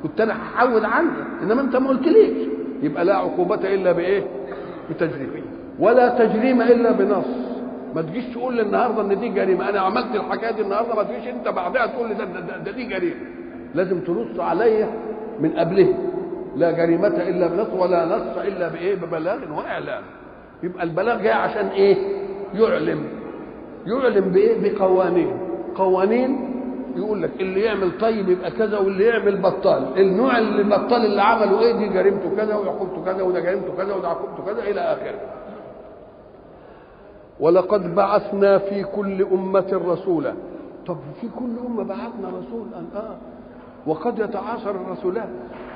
كنت انا هحود عنك انما انت ما قلتليش يبقى لا عقوبه الا بايه بتجريم ولا تجريم الا بنص ما تجيش تقول لي النهارده ان دي جريمه انا عملت الحكايه دي النهارده ما تجيش انت بعدها تقول لي ده, ده, ده, ده دي جريمه لازم تنص عليا من قبله لا جريمة إلا بنص ولا نص إلا بإيه ببلاغ وإعلام يبقى البلاغ جاي عشان إيه يعلم يعلم بإيه بقوانين قوانين يقول لك اللي يعمل طيب يبقى كذا واللي يعمل بطال النوع اللي بطال اللي عمله ايه دي جريمته كذا وعقوبته كذا وده جريمته كذا وده عقوبته كذا الى اخره ولقد بعثنا في كل أمة رسولا طب في كل أمة بعثنا رسول آه وقد يتعاصر الرسولات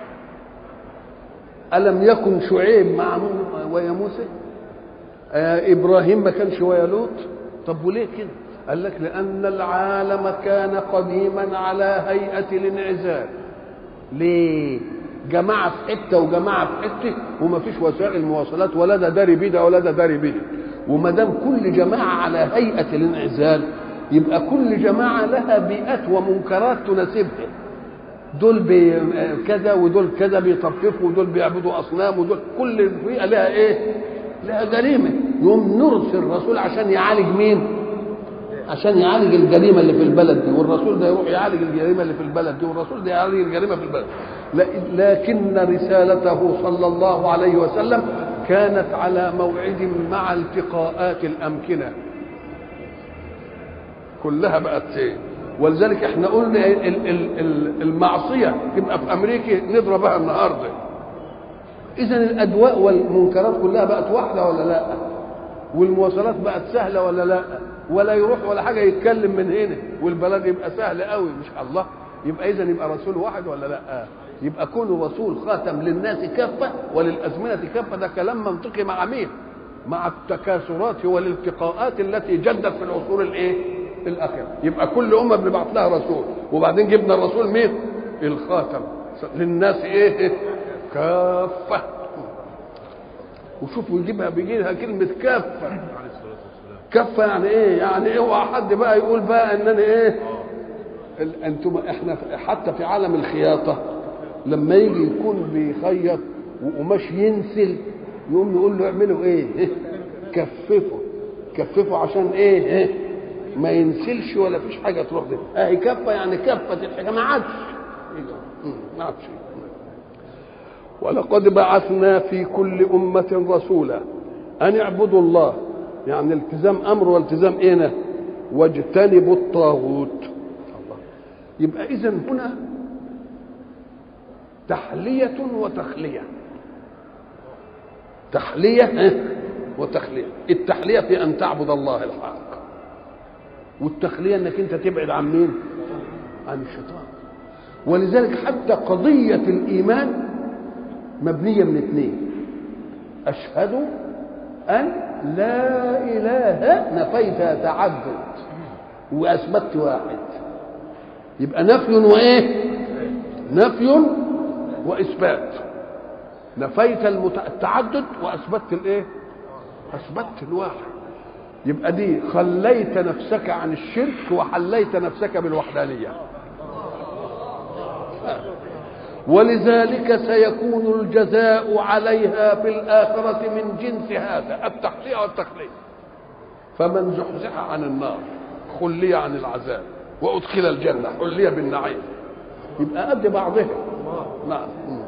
ألم يكن شعيب مع ويا موسى آه إبراهيم ما كانش ويا لوط طب وليه كده قال لك لأن العالم كان قديما على هيئة الانعزال ليه جماعة في حتة وجماعة في حتة وما فيش وسائل مواصلات ولا ده داري بيه ولا ده داري بيه وما دام كل جماعة على هيئة الانعزال يبقى كل جماعة لها بيئات ومنكرات تناسبها دول بي كذا ودول كذا بيطففوا ودول بيعبدوا اصنام ودول كل بيئه لها ايه؟ لها جريمه يوم نرسل الرسول عشان يعالج مين؟ عشان يعالج الجريمه اللي في البلد دي والرسول ده يروح يعالج الجريمه اللي في البلد دي والرسول ده يعالج الجريمه في البلد لكن رسالته صلى الله عليه وسلم كانت على موعد مع التقاءات الامكنه كلها بقت ايه؟ ولذلك احنا قلنا المعصيه تبقى في امريكا نضربها النهارده اذا الادواء والمنكرات كلها بقت واحده ولا لا والمواصلات بقت سهله ولا لا ولا يروح ولا حاجه يتكلم من هنا والبلد يبقى سهل قوي مش الله يبقى اذا يبقى رسول واحد ولا لا يبقى كونه رسول خاتم للناس كافه وللازمنه كافه ده كلام منطقي مع مين مع التكاثرات والالتقاءات التي جدت في العصور الايه الاخره يبقى كل امه بنبعت لها رسول وبعدين جبنا الرسول مين الخاتم للناس ايه كافه وشوفوا يجيبها بيجي لها كلمه كافه كافه يعني ايه يعني اوعى حد بقى يقول بقى ان انا ايه انتم احنا حتى في عالم الخياطه لما يجي يكون بيخيط وقماش ينسل يقوم نقول له اعملوا ايه كففوا كففوا عشان ايه, إيه؟ ما ينسلش ولا فيش حاجه تروح دي اهي كفه يعني كفه الحاجه ما عادش ما عادش ولقد بعثنا في كل أمة رسولا أن اعبدوا الله يعني التزام أمر والتزام إيه واجتنبوا الطاغوت الله يبقى إذا هنا تحلية وتخلية تحلية وتخلية التحلية في أن تعبد الله الحق والتخليه انك انت تبعد عن مين عن الشيطان ولذلك حتى قضيه الايمان مبنيه من اثنين اشهد ان لا اله نفيت تعدد واثبتت واحد يبقى نفي وايه نفي واثبات نفيت التعدد واثبتت الايه اثبتت الواحد يبقى دي خليت نفسك عن الشرك وحليت نفسك بالوحدانية ولذلك سيكون الجزاء عليها في الآخرة من جنس هذا التحلية والتخلية فمن زحزح عن النار خلي عن العذاب وأدخل الجنة حلي بالنعيم يبقى قد بعضها نعم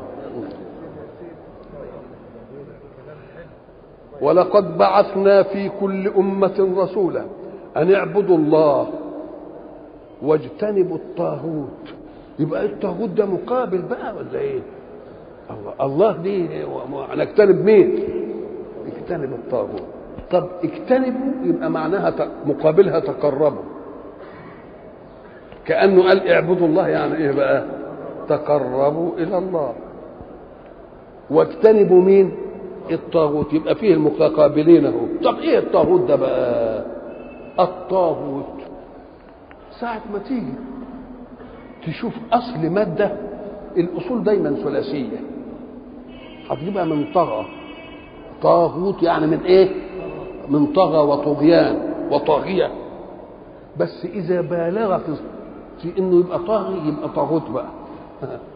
ولقد بعثنا في كل أمة رسولا أن اعبدوا الله واجتنبوا الطاغوت يبقى الطاغوت ده مقابل بقى ولا ايه؟ الله الله دي هنجتنب مين؟ اجتنب الطاغوت طب اجتنبوا يبقى معناها مقابلها تقربوا كأنه قال اعبدوا الله يعني ايه بقى؟ تقربوا إلى الله واجتنبوا مين؟ الطاغوت يبقى فيه المتقابلين اهو طب ايه الطاغوت ده بقى الطاغوت ساعة ما تيجي تشوف اصل مادة الاصول دايما ثلاثية هتجيبها من طغى طاغوت يعني من ايه من طغى وطغيان وطاغية بس اذا بالغ في, في انه يبقى طاغي يبقى طاغوت بقى